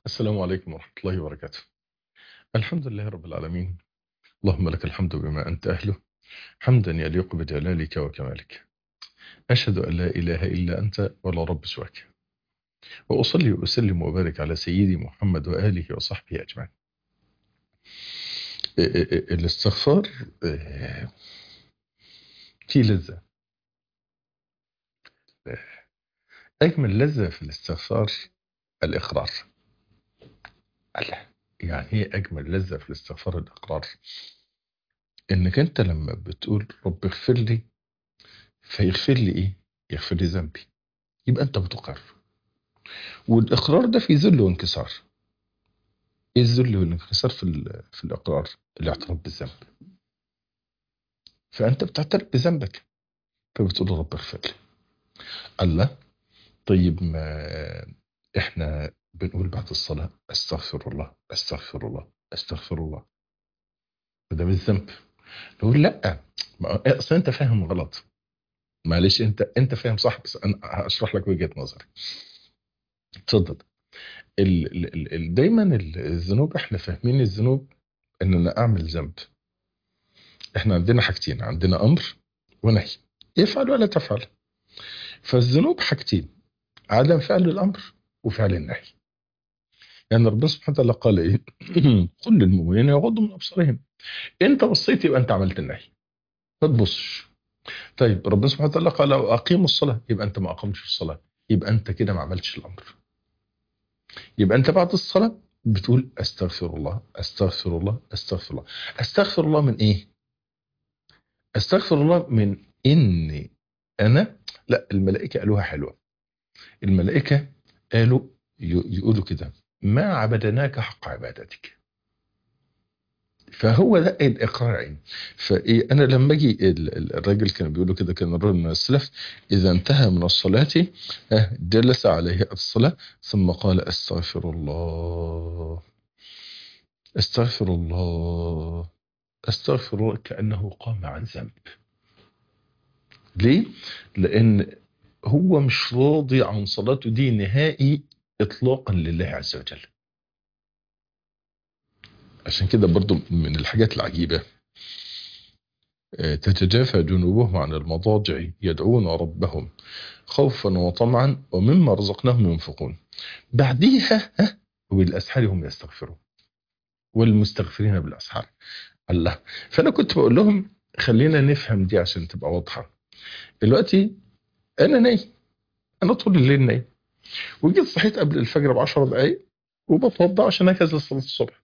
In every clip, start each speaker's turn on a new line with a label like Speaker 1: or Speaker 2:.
Speaker 1: السلام عليكم ورحمة الله وبركاته الحمد لله رب العالمين اللهم لك الحمد بما أنت أهله حمدا يليق بجلالك وكمالك أشهد أن لا إله إلا أنت ولا رب سواك وأصلي وأسلم وبارك على سيدي محمد وآله وصحبه أجمعين الاستغفار في لذة أجمل لذة في الاستغفار الإقرار الله يعني ايه أجمل لذة في الاستغفار الإقرار إنك أنت لما بتقول رب اغفر لي فيغفر لي إيه يغفر لي ذنبي يبقى أنت بتقر والإقرار ده في ذل وانكسار إيه الذل والانكسار في, في الإقرار الاعتراف بالذنب فأنت بتعترف بذنبك فبتقول رب اغفر لي الله طيب ما احنا بنقول بعد الصلاة استغفر الله استغفر الله استغفر الله ده بالذنب نقول لا اصل انت فاهم غلط معلش انت انت فاهم صح بس انا هشرح لك وجهة نظري اتفضل ال ال ال دايما الذنوب احنا فاهمين الذنوب ان انا اعمل ذنب احنا عندنا حاجتين عندنا امر ونهي افعل ولا تفعل فالذنوب حاجتين عدم فعل الامر وفعل النهي يعني ربنا سبحانه وتعالى قال ايه قل للمؤمنين يغضوا من ابصارهم انت بصيت يبقى انت عملت النهي ما تبصش طيب ربنا سبحانه وتعالى قال اقيموا الصلاه يبقى انت ما اقمتش الصلاه يبقى انت كده ما عملتش الامر يبقى انت بعد الصلاه بتقول استغفر الله استغفر الله استغفر الله استغفر الله من ايه استغفر الله من اني انا لا الملائكه قالوها حلوه الملائكه قالوا يقولوا كده ما عبدناك حق عبادتك فهو ده الاقرار عين فايه انا لما اجي الراجل كان بيقولوا كده كان الرجل من السلف اذا انتهى من الصلاه جلس عليه الصلاه ثم قال استغفر الله استغفر الله استغفر الله كانه قام عن ذنب ليه لان هو مش راضي عن صلاته دي نهائي اطلاقا لله عز وجل عشان كده برضو من الحاجات العجيبة تتجافى جنوبهم عن المضاجع يدعون ربهم خوفا وطمعا ومما رزقناهم ينفقون بعديها وبالأسحار هم يستغفرون والمستغفرين بالأسحار الله فأنا كنت بقول لهم خلينا نفهم دي عشان تبقى واضحة دلوقتي أنا نايم أنا طول الليل نايم وجيت صحيت قبل الفجر ب 10 دقايق وبتوضى عشان اجهز لصلاه الصبح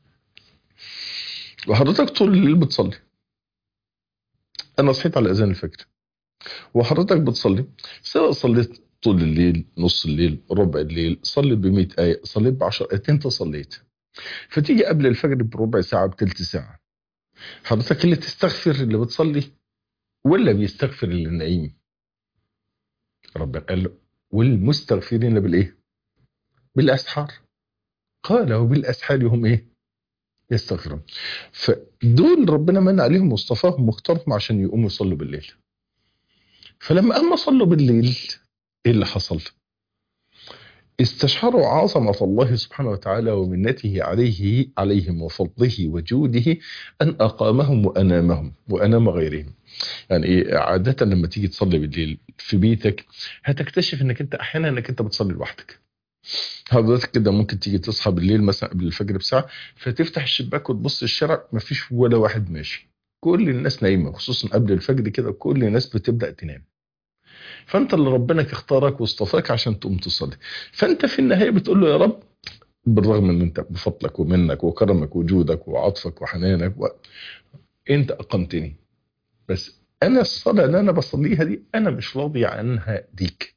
Speaker 1: وحضرتك طول الليل بتصلي انا صحيت على اذان الفجر وحضرتك بتصلي سواء صليت طول الليل نص الليل ربع الليل صليت ب 100 ايه صليت ب 10 ايات انت صليت فتيجي قبل الفجر بربع ساعه بثلث ساعه حضرتك اللي تستغفر اللي بتصلي ولا بيستغفر اللي نايم ربنا قال له والمستغفرين بالايه بالاسحار قال وبالاسحار هم ايه يستغفرون فدول ربنا من عليهم واصطفاهم واختارهم عشان يقوموا يصلوا بالليل فلما قاموا صلوا بالليل ايه اللي حصل استشعروا عظمة الله سبحانه وتعالى ومنته عليه عليهم وفضله وجوده أن أقامهم وأنامهم وأنام غيرهم يعني إيه عادة لما تيجي تصلي بالليل في بيتك هتكتشف انك انت احيانا انك انت بتصلي لوحدك حضرتك كده ممكن تيجي تصحى بالليل مثلا قبل الفجر بساعة فتفتح الشباك وتبص الشارع مفيش ولا واحد ماشي كل الناس نايمة خصوصا قبل الفجر كده كل الناس بتبدأ تنام فانت اللي ربنا اختارك واصطفاك عشان تقوم تصلي فانت في النهايه بتقول له يا رب بالرغم ان انت بفضلك ومنك وكرمك وجودك وعطفك وحنانك و... انت اقمتني بس انا الصلاه اللي انا بصليها دي انا مش راضي عنها ديك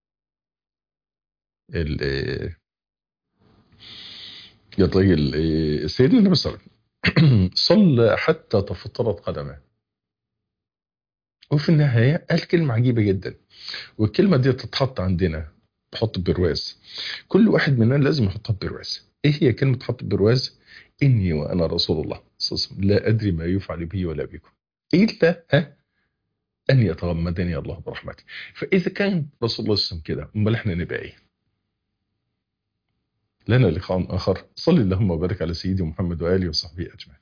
Speaker 1: ال يا طيب سيدنا النبي صلى الله عليه وسلم صلى حتى تفطرت قدمه وفي النهاية قال كلمة عجيبة جدا والكلمة دي تتحط عندنا تحط برواز كل واحد مننا لازم يحطها برواز ايه هي كلمة تحط برواز اني وانا رسول الله صلى الله عليه وسلم لا ادري ما يفعل بي ولا بكم الا ها ان يتغمدني الله برحمته فاذا كان رسول الله صلى الله عليه وسلم كده امال احنا نبقى ايه لنا لقاء آخر صل اللهم وبارك على سيدي محمد وآله وصحبه أجمعين